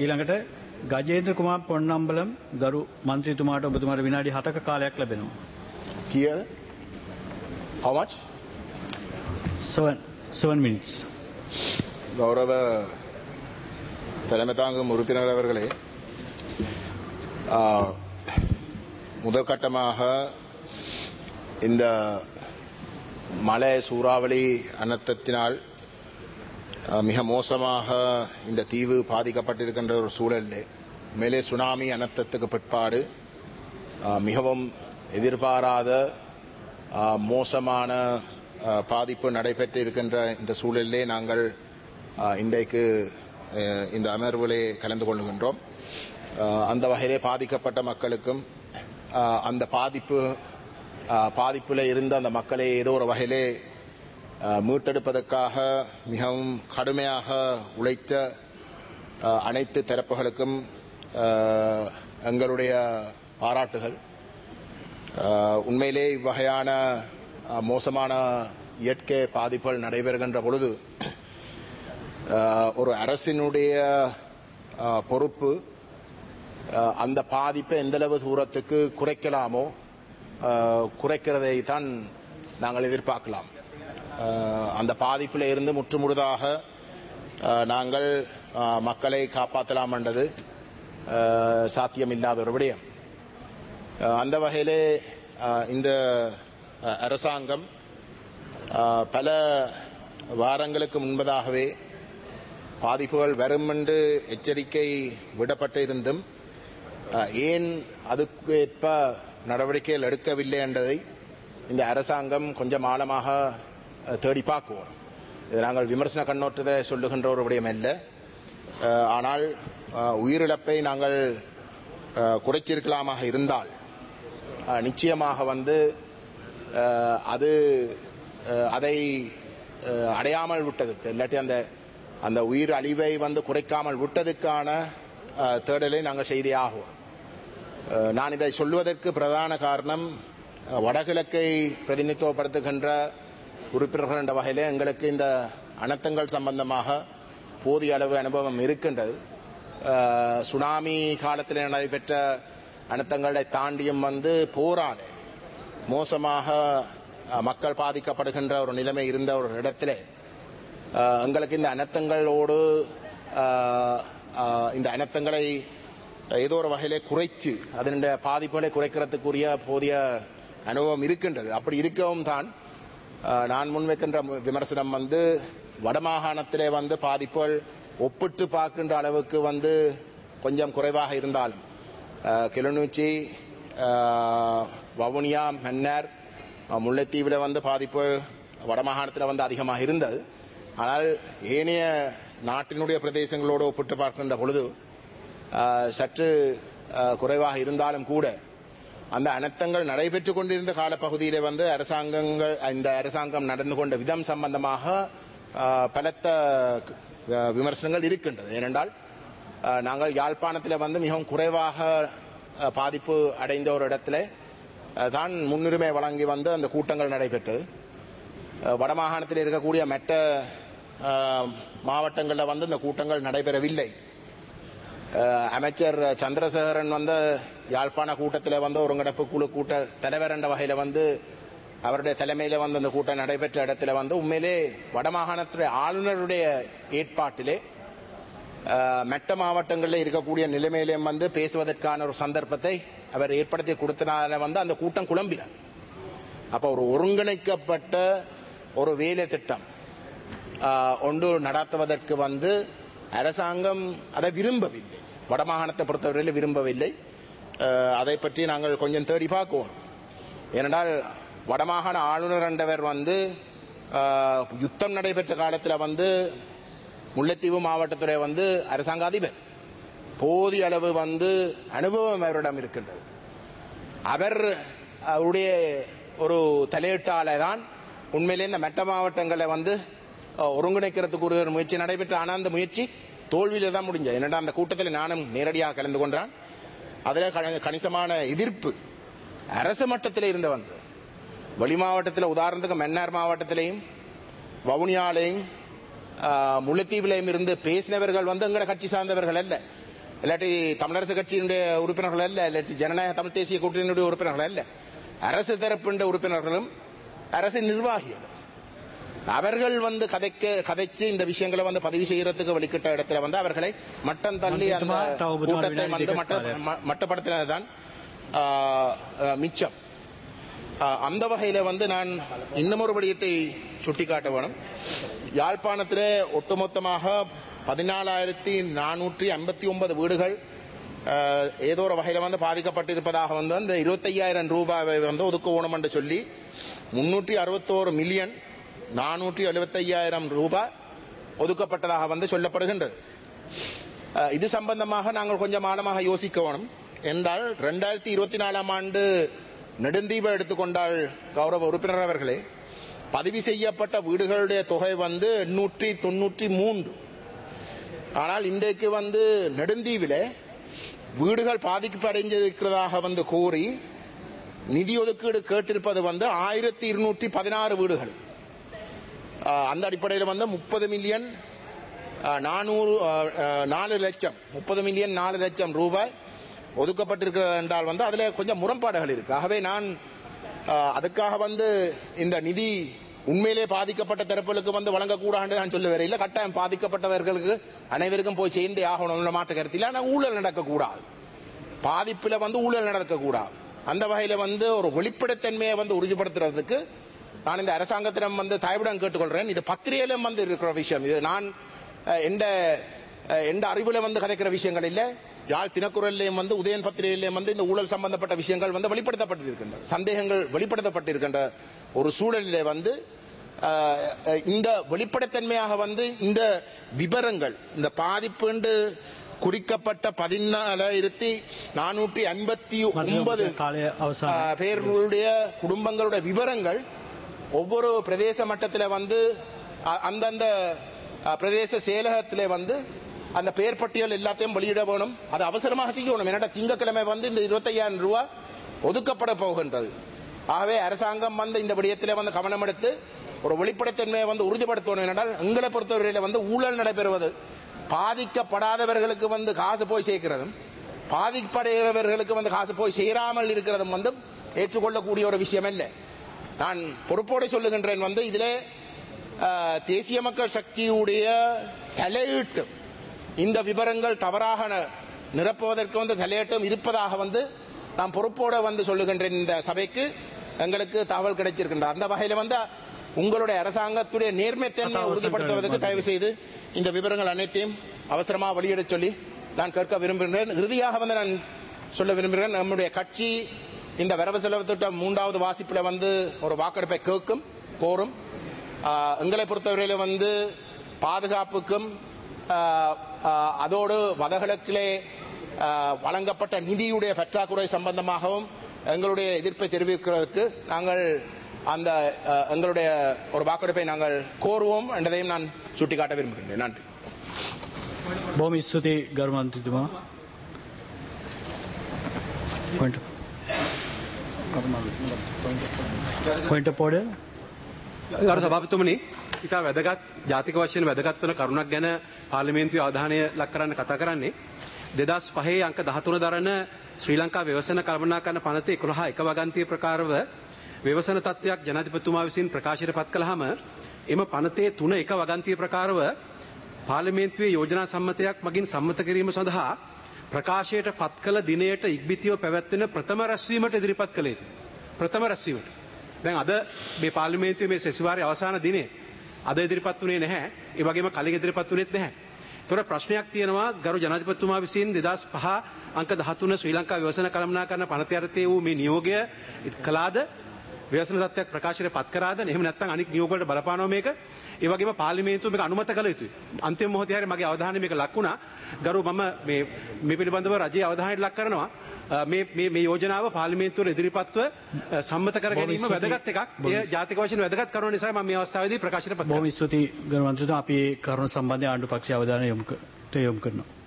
ඊළඟට ගජේන්ද්‍ර කුමාර් පොන්නම්බලම් ගරු මන්ත්‍රීතුමාට ඔබතුමාට විනාඩි 7ක කාලයක් ලැබෙනවා. Here, how much? 7 7 minutes. கௌரவ தலைமை தாங்கும் உறுப்பினர் அவர்களே ஆ, முதல் கட்டமாக இந்த மழை சூறாவளி அனர்த்தத்தினால் ஆ, மிக மோசமாக இந்த தீவு பாதிக்கப்பட்டிருக்கின்ற ஒரு சூழலில் மேலே சுனாமி அனர்த்தத்துக்கு பிற்பாடு ஆ, மிகவும் எதிர்பாராத ஆ, மோசமான ஆ, பாதிப்பு நடைபெற்று இருக்கின்ற இந்த சூழலிலே நாங்கள் ஆ, இன்றைக்கு ஆ, இந்த அமர்விலே கலந்து கொள்கின்றோம் ஆ, அந்த வகையிலே பாதிக்கப்பட்ட மக்களுக்கும் ஆ, அந்த பாதிப்பு ஆ, பாதிப்பில் இருந்த அந்த மக்களை ஏதோ ஒரு வகையிலே ஆ, மீட்டெடுப்பதற்காக மிகவும் கடுமையாக உழைத்த ஆ, அனைத்து தரப்புகளுக்கும் ஆ, எங்களுடைய பாராட்டுகள் ஆஹ் உண்மையிலே இவ்வகையான ஆஹ், மோசமான இயற்கை பாதிப்புகள் நடைபெறுகின்ற பொழுது ஆஹ், ஒரு அரசினுடைய ஆஹ், பொறுப்பு ஆஹ், அந்த பாதிப்பை எந்தளவு தூரத்துக்கு குறைக்கலாமோ ஆஹ், குறைக்கிறதை தான் நாங்கள் எதிர்பார்க்கலாம் ஆஹ், அந்த பாதிப்பில் இருந்து முற்றுமுழுதாக ஆஹ், நாங்கள் ஆஹ், மக்களை காப்பாற்றலாம் என்றது ஆஹ், சாத்தியமில்லாத ஒரு விடயம் அஹ் அந்த வகையிலே அஹ் இந்த அஹ், அரசாங்கம் அஹ், பல வாரங்களுக்கு முன்பதாகவே பாதிப்புகள் வரும் என்று எச்சரிக்கை விடப்பட்டு இருந்தும் அஹ், ஏன் அதுக்கு ஏற்ப நடவடிக்கைகள் எடுக்கவில்லை என்பதை இந்த அரசாங்கம் கொஞ்சம் ஆழமாக அஹ், தேடி பார்க்குவோம் இது நாங்கள் விமர்சன கண்ணோட்டத்தில் சொல்லுகின்ற ஒரு விடயம் அல்ல அஹ், ஆனால் அஹ், உயிரிழப்பை நாங்கள் அஹ், குறைச்சிருக்கலாமாக இருந்தால் அஹ், நிச்சயமாக வந்து அஹ், அது அஹ், அதை அஹ், அடையாமல் விட்டதுக்கு இல்லாட்டி அந்த அந்த உயிர் அழிவை வந்து குறைக்காமல் விட்டதுக்கான அஹ், தேடலை நாங்கள் செய்தே ஆகும் அஹ், நான் இதை சொல்வதற்கு பிரதான காரணம் அஹ், வடகிழக்கை பிரதிநிதித்துவப்படுத்துகின்ற உறுப்பினர்கள் என்ற வகையில் எங்களுக்கு இந்த அனர்த்தங்கள் சம்பந்தமாக போதிய அளவு அனுபவம் இருக்கின்றது அஹ், சுனாமி காலத்தில் நடைபெற்ற அனர்த்தங்களை தாண்டியும் வந்து போராடு மோசமாக அஹ், மக்கள் பாதிக்கப்படுகின்ற ஒரு நிலைமை இருந்த ஒரு இடத்திலே அஹ், எங்களுக்கு இந்த அனர்த்தங்களோடு அஹ், அஹ், இந்த அனர்த்தங்களை ஏதோ ஒரு வகையிலே குறைத்து அதனுடைய பாதிப்புகளை குறைக்கிறதுக்குரிய போதிய அனுபவம் இருக்கின்றது அப்படி இருக்கவும் தான் அஹ், நான் முன்வைக்கின்ற விமர்சனம் வந்து வடமாகாணத்திலே வந்து பாதிப்புகள் ஒப்பிட்டு பார்க்கின்ற அளவுக்கு வந்து கொஞ்சம் குறைவாக இருந்தாலும் அஹ், கிளிநொச்சி அஹ், வவுனியா மன்னார் அஹ், முல்லைத்தீவில் வந்து பாதிப்பு வடமாகாணத்தில் வந்து அதிகமாக இருந்தது ஆனால் ஏனைய நாட்டினுடைய பிரதேசங்களோடு ஒப்பிட்டு பார்க்கின்ற பொழுது அஹ், சற்று அஹ், குறைவாக இருந்தாலும் கூட அந்த அனர்த்தங்கள் நடைபெற்று கொண்டிருந்த காலப்பகுதியிலே வந்து அரசாங்கங்கள் இந்த அரசாங்கம் நடந்து கொண்ட விதம் சம்பந்தமாக அஹ், பலத்த அஹ், விமர்சனங்கள் இருக்கின்றது ஏனென்றால் அஹ், நாங்கள் யாழ்ப்பாணத்தில் வந்து மிகவும் குறைவாக அஹ், பாதிப்பு அடைந்த ஒரு இடத்துல அஹ், தான் முன்னுரிமை வழங்கி வந்து அந்த கூட்டங்கள் நடைபெற்றது அஹ், வடமாகாணத்தில் இருக்கக்கூடிய மெட்ட அஹ், மாவட்டங்களில் வந்து இந்த கூட்டங்கள் நடைபெறவில்லை அஹ், அமைச்சர் சந்திரசேகரன் வந்து யாழ்ப்பாண கூட்டத்தில் வந்து ஒருங்கிணைப்பு குழு கூட்ட தலைவர் என்ற வகையில் வந்து அவருடைய தலைமையில் வந்து அந்த கூட்டம் நடைபெற்ற இடத்துல வந்து உண்மையிலே வடமாகாணத்துடைய ஆளுநருடைய ஏற்பாட்டிலே அஹ், மெட்ட மாவட்டங்களில் இருக்கக்கூடிய நிலைமையிலும் வந்து பேசுவதற்கான ஒரு சந்தர்ப்பத்தை அவர் ஏற்படுத்தி கொடுத்தனால வந்து அந்த கூட்டம் குழம்பினார் அப்போ ஒரு ஒருங்கிணைக்கப்பட்ட ஒரு வேலை திட்டம் ஆஹ், ஒன்று நடத்துவதற்கு வந்து அரசாங்கம் அதை விரும்பவில்லை வடமாகாணத்தை பொறுத்தவரையில் விரும்பவில்லை ஆஹ், அதை பற்றி நாங்கள் கொஞ்சம் தேடி பார்க்குவோம் ஏனென்றால் வடமாகாண ஆளுநர் என்றவர் வந்து ஆஹ், யுத்தம் நடைபெற்ற காலத்தில் வந்து முல்லைத்தீவு மாவட்டத்துறை வந்து அரசாங்க அதிபர் போதிய அளவு வந்து அனுபவம் அவரிடம் இருக்கின்றது அவர் அவருடைய ஒரு தலையீட்டால தான் உண்மையிலே இந்த மெட்ட மாவட்டங்களை வந்து அஹ், ஒருங்கிணைக்கிறதுக்கு ஒரு முயற்சி நடைபெற்ற ஆனால் அந்த முயற்சி தோல்வியில தான் முடிஞ்சது என்னடா அந்த கூட்டத்தில் நானும் நேரடியாக கலந்து கொண்டான் அதில் கணி- கணிசமான எதிர்ப்பு அரசு மட்டத்தில் இருந்து வந்தது வெளி மாவட்டத்தில் உதாரணத்துக்கு மன்னார் மாவட்டத்திலையும் வவுனியாலையும் ஆஹ், முல்லைத்தீவிலையும் இருந்து பேசினவர்கள் வந்து எங்கட கட்சி சார்ந்தவர்கள் அல்ல இல்லாட்டி தமிழரசு கட்சியினுடைய உறுப்பினர்கள் அல்ல இல்லாட்டி ஜனநாயக தமிழ் தேசிய கூட்டணியினுடைய உறுப்பினர்கள் அல்ல அரசு தரப்பின்ற உறுப்பினர்களும் அரசு நிர்வாகிகள் அவர்கள் வந்து கதைக்க கதைச்சு இந்த விஷயங்களை வந்து பதிவு செய்யறதுக்கு வழிகிட்ட இடத்துல வந்து அவர்களை மட்டம் தள்ளி அந்த மந்திரித்துவா, தாவு புத்துவா கூட்டத்தை வினாடி வந்து மட்ட கேட்காது. ம- மட்டப்படுத்தினதுதான் ஆ, ஆ, மிச்சம் ஆ, அந்த வகையில வந்து நான் இன்னும் ஒரு விடயத்தை சுட்டிக்காட்ட வேணும் யாழ்ப்பாணத்திலே ஒட்டுமொத்தமாக பதினாலாயிரத்தி நானூற்றி ஐம்பத்தி ஒன்பது வீடுகள் ஆ, ஏதோ ஒரு வகையில வந்து பாதிக்கப்பட்டிருப்பதாக வந்து அந்த இருபத்தையாயிரம் ரூபாவை வந்து ஒதுக்குவோம் என்று சொல்லி முன்னூற்றி அறுபத்தோரு மில்லியன் நானூற்றி எழுபத்தையாயிரம் ரூபாய் ஒதுக்கப்பட்டதாக வந்து சொல்லப்படுகின்றது அஹ், இது சம்பந்தமாக நாங்கள் கொஞ்சம் ஆழமாக யோசிக்க வேணும் என்றால் ரெண்டாயிரத்தி இருபத்தி நாலாம் ஆண்டு நெடுந்தீவை எடுத்துக்கொண்டால் கௌரவ உறுப்பினர் அவர்களே பதிவு செய்யப்பட்ட வீடுகளுடைய தொகை வந்து எண்ணூற்றி தொண்ணூற்றி மூன்று ஆனால் இன்றைக்கு வந்து நெடுந்தீவிலே வீடுகள் பாதிக்கப்படைஞ்சிருக்கிறதாக வந்து கூறி நிதி ஒதுக்கீடு கேட்டிருப்பது வந்து ஆயிரத்தி இருநூற்றி பதினாறு வீடுகள் ஆஹ் அந்த அடிப்படையில் வந்து முப்பது மில்லியன் ஆஹ் நானூறு ஆஹ் ஆஹ் நாலு லட்சம் முப்பது மில்லியன் நாலு லட்சம் ரூபாய் ஒதுக்கப்பட்டிருக்கிறது என்றால் வந்து அதில் கொஞ்சம் முரண்பாடுகள் இருக்கு ஆகவே நான் ஆஹ் அதுக்காக வந்து இந்த நிதி உண்மையிலே பாதிக்கப்பட்ட தரப்புகளுக்கு வந்து வழங்கக்கூடாது நான் சொல்ல வரையில் கட்டாயம் பாதிக்கப்பட்டவர்களுக்கு அனைவருக்கும் போய் சேர்ந்தே ஆகணும் மாற்று கருத்தில் ஆனால் ஊழல் நடக்கக்கூடாது பாதிப்பில் வந்து ஊழல் நடக்கக்கூடாது அந்த வகையில் வந்து ஒரு வெளிப்படைத்தன்மையை வந்து உறுதிப்படுத்துறதுக்கு நான் இந்த அரசாங்கத்திடம் வந்து தயவுடன் கேட்டுக்கொள்றேன் இது பத்திரிகையிலும் வந்து இருக்கிற விஷயம் இது நான் அஹ், எந்த அஹ், எந்த அறிவுல வந்து கதைக்கிற விஷயங்கள் இல்லை யாழ் தினக்குரல்லையும் வந்து உதயன் பத்திரிகையிலையும் வந்து இந்த ஊழல் சம்பந்தப்பட்ட விஷயங்கள் வந்து வெளிப்படுத்தப்பட்டிருக்கின்றன சந்தேகங்கள் வெளிப்படுத்தப்பட்டிருக்கின்ற ஒரு சூழலிலே வந்து அஹ், அஹ், இந்த வெளிப்படைத்தன்மையாக வந்து இந்த விவரங்கள் இந்த பாதிப்பு குறிக்கப்பட்ட பதினாலாயிரத்தி நானூற்றி ஐம்பத்தி ஒன்பது කාලය අවසාන ஆஹ், பேர்களுடைய குடும்பங்களுடைய விவரங்கள் ஒவ்வொரு பிரதேச மட்டத்தில் வந்து அ- அந்தந்த அஹ், பிரதேச செயலகத்திலே வந்து அந்த பெயர் பட்டியல் எல்லாத்தையும் வெளியிட வேணும் அது அவசரமாக செய்யணும் ஏன்னா திங்கட்கிழமை வந்து இந்த இருபத்தையாயிரம் ரூபாய் ஒதுக்கப்பட போகின்றது ஆகவே அரசாங்கம் வந்து இந்த விடயத்திலே வந்து கவனம் எடுத்து ஒரு வெளிப்படைத்தன்மையை வந்து உறுதிப்படுத்தணும் என்றால் எங்களை பொறுத்தவரையில வந்து ஊழல் நடைபெறுவது பாதிக்கப்படாதவர்களுக்கு வந்து காசு போய் சேர்க்கிறதும் பாதிப்படைகிறவர்களுக்கு வந்து காசு போய் சேராமல் இருக்கிறதும் வந்து ஏற்றுக்கொள்ளக்கூடிய ஒரு விஷயம் இல்லை நான் பொறுப்போடு சொல்லுகின்றேன் வந்து இதிலே ஆஹ், தேசிய மக்கள் சக்தியுடைய தலையீட்டு இந்த விவரங்கள் தவறாக ந- நிரப்புவதற்கு வந்து தலையீட்டும் இருப்பதாக வந்து நான் பொறுப்போட வந்து சொல்லுகின்றேன் இந்த சபைக்கு எங்களுக்கு தகவல் கிடைச்சிருக்கின்ற அந்த வகையில வந்து உங்களுடைய அரசாங்கத்துடைய நேர்மைத்தன்மையை அதான் உறுதிப்படுத்துவதற்கு அவசரம் தயவு செய்து இந்த விவரங்கள் அனைத்தையும் அவசரமா வெளியிடச் சொல்லி நான் கேட்க விரும்புகிறேன் இறுதியாக வந்து நான் சொல்ல விரும்புகிறேன் நம்முடைய கட்சி இந்த வரவு செலவு திட்டம் மூன்றாவது வாசிப்பில் வந்து ஒரு வாக்கெடுப்பை கேட்கும் கோரும் ஆஹ், எங்களை பொறுத்தவரையில வந்து பாதுகாப்புக்கும் ஆஹ், ஆஹ், அதோடு வடகிழக்கிலே ஆஹ், வழங்கப்பட்ட நிதியுடைய பற்றாக்குறை சம்பந்தமாகவும் எங்களுடைய எதிர்ப்பை தெரிவிக்கிறதுக்கு நாங்கள் அந்த ஆஹ், எங்களுடைய ஒரு வாக்கெடுப்பை நாங்கள் கோருவோம் என்பதையும் நான் சுட்டிக்காட்ட விரும்புகின்றேன் நன்றி බොහොම ස්තුතියි ගරු මන්ත්‍රීතුමා. පොයින්ට්. Point of order. ගරු සභාපතිතුමනි ඉතා වැදගත් ජාතික වශයෙන් වැදගත් වන කරුණක් ගැන පාර්ලිමේන්තුවේ අවධානය ලක් කරන්න කතා කරන්නේ දෙදස් පහේ අංක දහතුන දරන ශ්‍රී ලංකා ව්‍යවසන කල්පනාකරන පනත එකොළහ එක වගන්තිය ප්‍රකාරව ව්‍යවසන තත්ත්වයක් ජනාධිපතිතුමා විසින් ප්‍රකාශයට පත් කළහම එම පනතේ තුන එක වගන්තිය ප්‍රකාරව පාර්ලිමේන්තුවේ යෝජනා සම්මතයක් මගින් සම්මත කිරීම සඳහා ප්‍රකාශයට පත් කළ දිනයට ඉක්බිතිව පැවැත්වෙන ප්‍රථම රැස්වීමට ඉදිරිපත් කළ යුතු. ප්‍රථම රැස්වීමට. දැන් අද මේ පාර්ලිමේන්තුවේ මේ සෙසිවාරයේ අවසාන දිනේ අද ඉදිරිපත් වුණේ නැහැ. ඒ වගේම කලින් ඉදිරිපත් වුණෙත් නැහැ. ඒතොර ප්‍රශ්නයක් තියෙනවා ගරු ජනාධිපතිතුමා විසින් 2005 අංක 13 ශ්‍රී ලංකා ව්‍යවසන කළමනාකරන පනත යටතේ වූ මේ නියෝගය කළාද ව්‍යවසන තත්ත්වයක් ප්‍රකාශයට පත් කරාද එහෙම නැත්නම් අනික් නියෝග වලට බලපානවා මේක ඒ වගේම පාර්ලිමේන්තුව මේක අනුමත කළ යුතුයි අන්තිම මොහොතේ හැරි මගේ අවධානය මේක ලක් වුණා ගරු මම මේ මේ පිළිබඳව රජයේ අවධානයට ලක් කරනවා අ, මේ මේ මේ යෝජනාව පාර්ලිමේන්තුවට ඉදිරිපත්ව අ, සම්මත කර ගැනීම බොහොම ස්තුතියි. වැදගත් එකක් එය ජාතික වශයෙන් වැදගත් කරුණ නිසා මම මේ අවස්ථාවේදී ප්‍රකාශයට පත් කරනවා බොහොම ස්තුතියි ගරු මන්ත්‍රීතුමා අපි ඒ කරුණ සම්බන්ධයෙන් ආණ්ඩු පක්ෂ අවධානය යොමු ක- ට යොමු කරනවා.